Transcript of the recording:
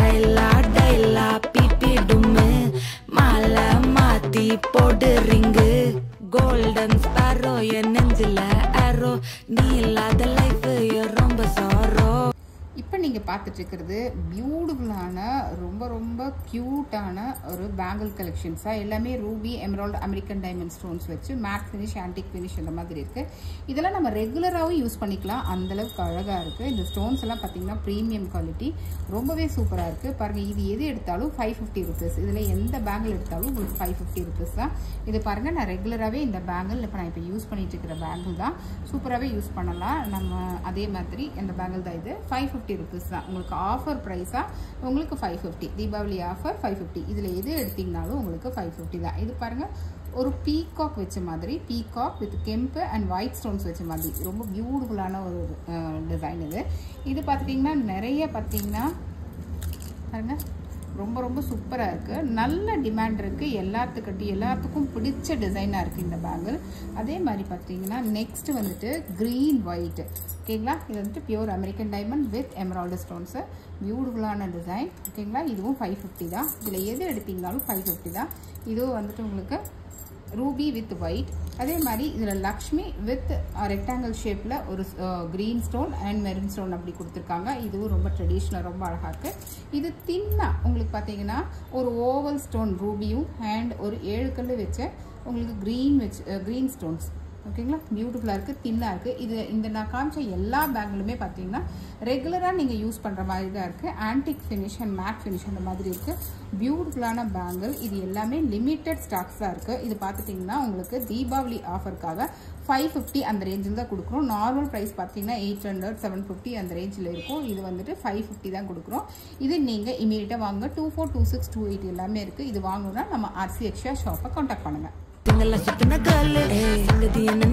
ஸ்டைலா டைலா பிபி டும்மு மாலை மாத்தி போடு ரிங்கு கோல்டன் ஸ்பாரோ என் நெஞ்சில அரோ நீ இல்லாத லைஃப் ரொம்ப சாரோ இப்போ நீங்கள் பார்த்துட்டு இருக்கிறது பியூட்டிஃபுல்லான ரொம்ப ரொம்ப க்யூட்டான ஒரு பேங்கிள் கலெக்ஷன்ஸாக எல்லாமே ruby emerald American diamond stones வச்சு மேட் ஃபினிஷ் ஆன்டிக் ஃபினிஷ் இந்த மாதிரி இருக்குது இதெல்லாம் நம்ம ரெகுலராகவும் யூஸ் பண்ணிக்கலாம் அந்தளவுக்கு அழகாக இருக்குது இந்த ஸ்டோன்ஸ் எல்லாம் பார்த்தீங்கன்னா ப்ரீமியம் குவாலிட்டி ரொம்பவே சூப்பராக இருக்குது பாருங்கள் இது எது எடுத்தாலும் ஃபைவ் ஃபிஃப்டி ருபீஸ் இதில் எந்த பேங்கிள் எடுத்தாலும் உங்களுக்கு ஃபைவ் ஃபிஃப்டி ருபீஸ் தான் இது பாருங்கள் நான் ரெகுலராகவே இந்த பேங்கிள் இப்போ நான் இப்போ யூஸ் பண்ணிட்டு இருக்கிற பேங்கிள் தான் சூப்பராகவே யூஸ் பண்ணலாம் நம்ம அதே மாதிரி இந்த பேங்கிள் தான் இது ஃபைவ் ஃபிஃப்டி ருபீஸ் தான் உங்களுக்கு ஆஃபர் ப்ரைஸாக உங்களுக்கு five fifty Deepavali offer five fifty இதில் எது எடுத்தீங்கனாலும் உங்களுக்கு ஃபைவ் ஃபிஃப்டி தான் இது பாருங்கள் ஒரு பீகாக் வச்ச மாதிரி பீகாக் வித் கெம்பு அண்ட் ஒயிட் ஸ்டோன்ஸ் வச்ச மாதிரி ரொம்ப பியூட்டிஃபுல்லான ஒரு டிசைன் இது இது பார்த்துட்டிங்கன்னா நிறைய பார்த்தீங்கன்னா பாருங்க ரொம்ப ரொம்ப சூப்பராக இருக்குது நல்ல டிமாண்ட் இருக்குது எல்லாத்துக்கிட்ட எல்லாத்துக்கும் பிடிச்ச டிசைனாக இருக்குது இந்த பேங்கிள் அதே மாதிரி பார்த்தீங்கன்னா நெக்ஸ்ட் வந்துட்டு க்ரீன் ஒயிட் ஓகேங்களா இது வந்துட்டு pure American diamond with emerald stones பியூட்டிஃபுல்லான டிசைன் ஓகேங்களா இதுவும் ஃபைவ் ஃபிஃப்டி தான் இதில் எது எடுத்தீங்கனாலும் ஃபைவ் ஃபிஃப்டி தான் இதுவும் வந்துட்டு உங்களுக்கு ரூபி வித் ஒயிட் அதே மாதிரி இதில் லக்ஷ்மி வித் ரெக்டாங்கிள் ஷேப்பில் ஒரு green stone and maroon stone அப்படி கொடுத்துருக்காங்க இதுவும் ரொம்ப ட்ரெடிஷ்னல் ரொம்ப அழகாக இருக்குது இது தின்னாக உங்களுக்கு பார்த்தீங்கன்னா ஒரு ஓவல் ஸ்டோன் ரூபியும் அண்ட் ஒரு ஏழு கல் வச்ச உங்களுக்கு க்ரீன் வச்சு க்ரீன் ஸ்டோன்ஸ் ஓகேங்களா பியூட்டிஃபுல்லாக இருக்குது தின்னாக இருக்குது இது இந்த நான் காமிச்ச எல்லா பேங்கிலுமே பார்த்தீங்கன்னா ரெகுலராக நீங்கள் யூஸ் பண்ணுற மாதிரி தான் இருக்குது antique finish and matte finish அந்த மாதிரி இருக்குது பியூட்டிஃபுல்லான பேங்கிள் இது எல்லாமே லிமிட்டட் ஸ்டாக்ஸ் தான் இருக்குது இது பார்த்துட்டிங்கன்னா உங்களுக்கு தீபாவளி ஆஃபருக்காக ஃபைவ் ஃபிஃப்டி அந்த ரேஞ்சில் தான் கொடுக்குறோம் நார்மல் ப்ரைஸ் பார்த்தீங்கன்னா எயிட் ஹண்ட்ரட் செவன் ஃபிஃப்டி அந்த ரேஞ்சில் இருக்கும் இது வந்துட்டு ஃபைவ் ஃபிஃப்டி தான் கொடுக்குறோம் இது நீங்கள் இமீடியட்டாக வாங்க two four two six two eight எல்லாமே இருக்குது இது வாங்கணும்னா நம்ம ஆர்சி எக்ஸ்ட்ரா ஷாப்பை காண்டாக்ட் பண்ணுங்கள் திங்கள சுத்தின காலு சங்கதி என்ன